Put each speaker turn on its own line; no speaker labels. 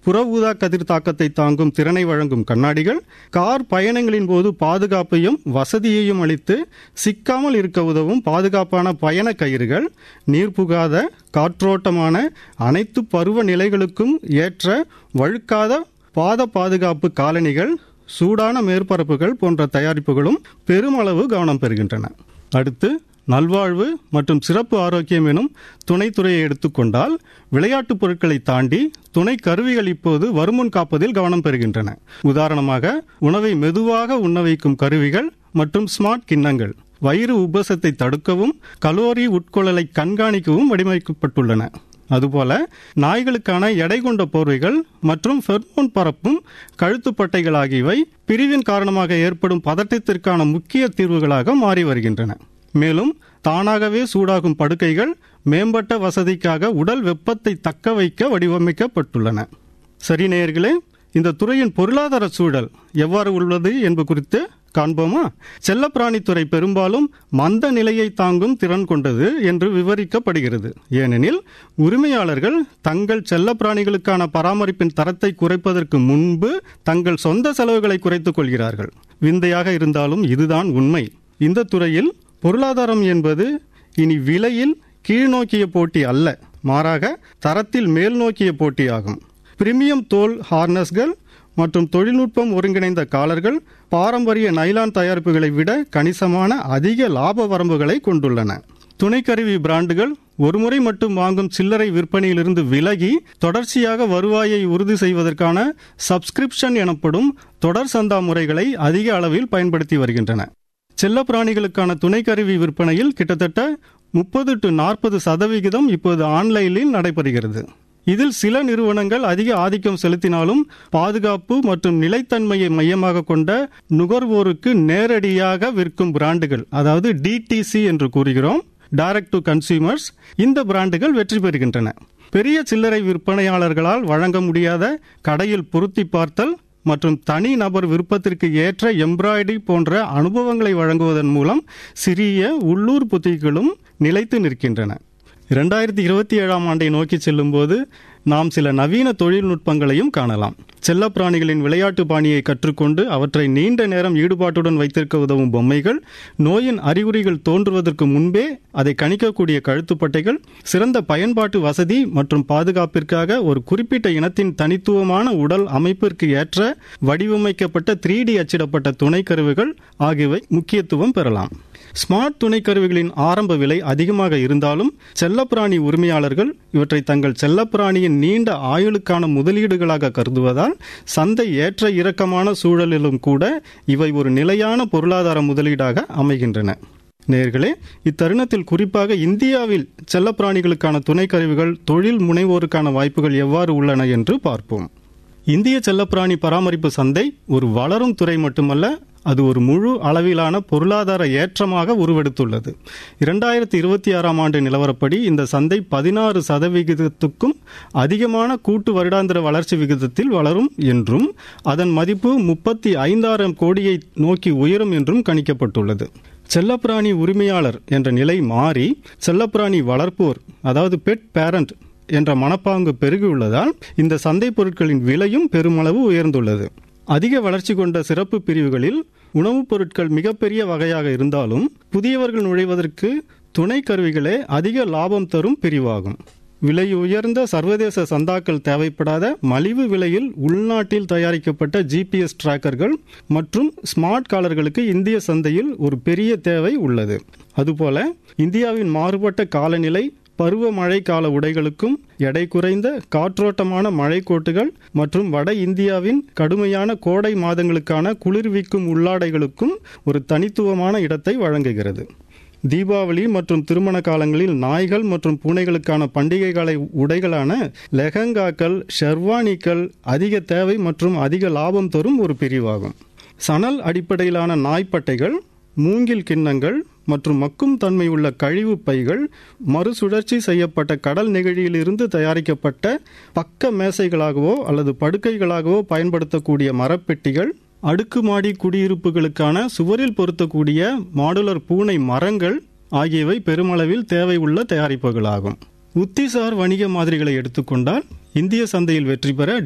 புற ஊதா கதிர் தாக்கத்தை தாங்கும் திறனை வழங்கும் கண்ணாடிகள் கார் பயணங்களின் போது பாதுகாப்பையும் வசதியையும் அளித்து சிக்காமல் இருக்க உதவும் பாதுகாப்பான பயண கயிறுகள் நீர் புகாத காற்றோட்டமான அனைத்து பருவ நிலைகளுக்கும் ஏற்ற வழுக்காத பாத பாதுகாப்பு காலணிகள் சூடான மேற்பரப்புகள் போன்ற தயாரிப்புகளும் பெருமளவு கவனம் பெறுகின்றன அடுத்து நல்வாழ்வு மற்றும் சிறப்பு ஆரோக்கியம் எனும் துணைத்துறையை எடுத்துக்கொண்டால் விளையாட்டுப் பொருட்களை தாண்டி துணை கருவிகள் இப்போது வருமுன் காப்பதில் கவனம் பெறுகின்றன உதாரணமாக உணவை மெதுவாக உண்ண வைக்கும் கருவிகள் மற்றும் ஸ்மார்ட் கிண்ணங்கள் வயிறு உபசத்தை தடுக்கவும் கலோரி உட்கொள்ளலை கண்காணிக்கவும் வடிவமைக்கப்பட்டுள்ளன அதுபோல நாய்களுக்கான எடை கொண்ட போர்வைகள் மற்றும் ஃபெர்மோன் பரப்பும் கழுத்துப்பட்டைகள் ஆகியவை பிரிவின் காரணமாக ஏற்படும் பதட்டத்திற்கான முக்கிய தீர்வுகளாக மாறி வருகின்றன மேலும் தானாகவே சூடாகும் படுக்கைகள் மேம்பட்ட வசதிக்காக உடல் வெப்பத்தை தக்க வைக்க வடிவமைக்கப்பட்டுள்ளன சரி நேயர்களே இந்த துறையின் பொருளாதார சூழல் எவ்வாறு உள்ளது என்பது குறித்து காண்போமா செல்லப்பிராணித்துறை பெரும்பாலும் மந்த நிலையை தாங்கும் திறன் கொண்டது என்று விவரிக்கப்படுகிறது ஏனெனில் உரிமையாளர்கள் தங்கள் செல்லப்பிராணிகளுக்கான பராமரிப்பின் தரத்தை குறைப்பதற்கு முன்பு தங்கள் சொந்த செலவுகளை குறைத்துக் கொள்கிறார்கள் விந்தையாக இருந்தாலும் இதுதான் உண்மை இந்த துறையில் பொருளாதாரம் என்பது இனி விலையில் கீழ்நோக்கிய போட்டி அல்ல மாறாக தரத்தில் மேல் நோக்கிய போட்டியாகும் பிரீமியம் தோல் ஹார்னஸ்கள் மற்றும் தொழில்நுட்பம் ஒருங்கிணைந்த காலர்கள் பாரம்பரிய நைலான் தயாரிப்புகளை விட கணிசமான அதிக லாப வரம்புகளை கொண்டுள்ளன துணைக்கருவி பிராண்டுகள் ஒருமுறை மட்டும் வாங்கும் சில்லறை விற்பனையிலிருந்து விலகி தொடர்ச்சியாக வருவாயை உறுதி செய்வதற்கான சப்ஸ்கிரிப்ஷன் எனப்படும் தொடர் சந்தா முறைகளை அதிக அளவில் பயன்படுத்தி வருகின்றன செல்லப்பிராணிகளுக்கான துணைக்கருவி விற்பனையில் கிட்டத்தட்ட முப்பது டு நாற்பது சதவிகிதம் இப்போது ஆன்லைனில் நடைபெறுகிறது இதில் சில நிறுவனங்கள் அதிக ஆதிக்கம் செலுத்தினாலும் பாதுகாப்பு மற்றும் நிலைத்தன்மையை மையமாக கொண்ட நுகர்வோருக்கு நேரடியாக விற்கும் பிராண்டுகள் அதாவது டிடிசி என்று கூறுகிறோம் டைரக்ட் டு கன்சியூமர்ஸ் இந்த பிராண்டுகள் வெற்றி பெறுகின்றன பெரிய சில்லறை விற்பனையாளர்களால் வழங்க முடியாத கடையில் பொருத்தி பார்த்தல் மற்றும் தனி நபர் விருப்பத்திற்கு ஏற்ற எம்ப்ராய்டரி போன்ற அனுபவங்களை வழங்குவதன் மூலம் சிறிய உள்ளூர் புத்திகளும் நிலைத்து நிற்கின்றன இரண்டாயிரத்தி இருபத்தி ஏழாம் ஆண்டை நோக்கி செல்லும்போது நாம் சில நவீன தொழில்நுட்பங்களையும் காணலாம் செல்லப்பிராணிகளின் விளையாட்டு பாணியை கற்றுக்கொண்டு அவற்றை நீண்ட நேரம் ஈடுபாட்டுடன் வைத்திருக்க உதவும் பொம்மைகள் நோயின் அறிகுறிகள் தோன்றுவதற்கு முன்பே அதை கணிக்கக்கூடிய கழுத்துப்பட்டைகள் சிறந்த பயன்பாட்டு வசதி மற்றும் பாதுகாப்பிற்காக ஒரு குறிப்பிட்ட இனத்தின் தனித்துவமான உடல் அமைப்பிற்கு ஏற்ற வடிவமைக்கப்பட்ட த்ரீ டி அச்சிடப்பட்ட துணைக்கருவிகள் ஆகியவை முக்கியத்துவம் பெறலாம் ஸ்மார்ட் துணைக்கருவிகளின் ஆரம்ப விலை அதிகமாக இருந்தாலும் செல்லப்பிராணி உரிமையாளர்கள் இவற்றை தங்கள் செல்லப்பிராணியின் நீண்ட ஆயுளுக்கான முதலீடுகளாக கருதுவதால் சந்தை ஏற்ற இறக்கமான சூழலிலும் கூட இவை ஒரு நிலையான பொருளாதார முதலீடாக அமைகின்றன நேர்களே இத்தருணத்தில் குறிப்பாக இந்தியாவில் செல்லப்பிராணிகளுக்கான துணைக்கருவிகள் தொழில் முனைவோருக்கான வாய்ப்புகள் எவ்வாறு உள்ளன என்று பார்ப்போம் இந்திய செல்லப்பிராணி பராமரிப்பு சந்தை ஒரு வளரும் துறை மட்டுமல்ல அது ஒரு முழு அளவிலான பொருளாதார ஏற்றமாக உருவெடுத்துள்ளது இரண்டாயிரத்தி இருபத்தி ஆறாம் ஆண்டு நிலவரப்படி இந்த சந்தை பதினாறு சதவிகிதத்துக்கும் அதிகமான கூட்டு வருடாந்திர வளர்ச்சி விகிதத்தில் வளரும் என்றும் அதன் மதிப்பு முப்பத்தி ஐந்தாயிரம் கோடியை நோக்கி உயரும் என்றும் கணிக்கப்பட்டுள்ளது செல்லப்பிராணி உரிமையாளர் என்ற நிலை மாறி செல்லப்பிராணி வளர்ப்போர் அதாவது பெட் பேரண்ட் என்ற மனப்பாங்கு பெருகியுள்ளதால் இந்த சந்தை பொருட்களின் விலையும் பெருமளவு உயர்ந்துள்ளது அதிக வளர்ச்சி கொண்ட சிறப்பு பிரிவுகளில் உணவுப் பொருட்கள் மிகப்பெரிய வகையாக இருந்தாலும் புதியவர்கள் நுழைவதற்கு துணை கருவிகளே அதிக லாபம் தரும் பிரிவாகும் விலை உயர்ந்த சர்வதேச சந்தாக்கள் தேவைப்படாத மலிவு விலையில் உள்நாட்டில் தயாரிக்கப்பட்ட ஜிபிஎஸ் டிராக்கர்கள் மற்றும் ஸ்மார்ட் காலர்களுக்கு இந்திய சந்தையில் ஒரு பெரிய தேவை உள்ளது அதுபோல இந்தியாவின் மாறுபட்ட காலநிலை பருவமழை கால உடைகளுக்கும் எடை குறைந்த காற்றோட்டமான மழைக்கோட்டுகள் மற்றும் வட இந்தியாவின் கடுமையான கோடை மாதங்களுக்கான குளிர்விக்கும் உள்ளாடைகளுக்கும் ஒரு தனித்துவமான இடத்தை வழங்குகிறது தீபாவளி மற்றும் திருமண காலங்களில் நாய்கள் மற்றும் பூனைகளுக்கான பண்டிகை கால உடைகளான லெஹங்காக்கள் ஷெர்வானிக்கள் அதிக தேவை மற்றும் அதிக லாபம் தரும் ஒரு பிரிவாகும் சணல் அடிப்படையிலான நாய்ப்பட்டைகள் மூங்கில் கிண்ணங்கள் மற்றும் மக்கும் தன்மை உள்ள கழிவு பைகள் மறுசுழற்சி செய்யப்பட்ட கடல் நெகிழியிலிருந்து தயாரிக்கப்பட்ட பக்க மேசைகளாகவோ அல்லது படுக்கைகளாகவோ பயன்படுத்தக்கூடிய மரப்பெட்டிகள் அடுக்குமாடி குடியிருப்புகளுக்கான சுவரில் பொருத்தக்கூடிய மாடுலர் பூனை மரங்கள் ஆகியவை பெருமளவில் தேவை உள்ள தயாரிப்புகளாகும் உத்திசார் வணிக மாதிரிகளை எடுத்துக்கொண்டால் இந்திய சந்தையில் வெற்றி பெற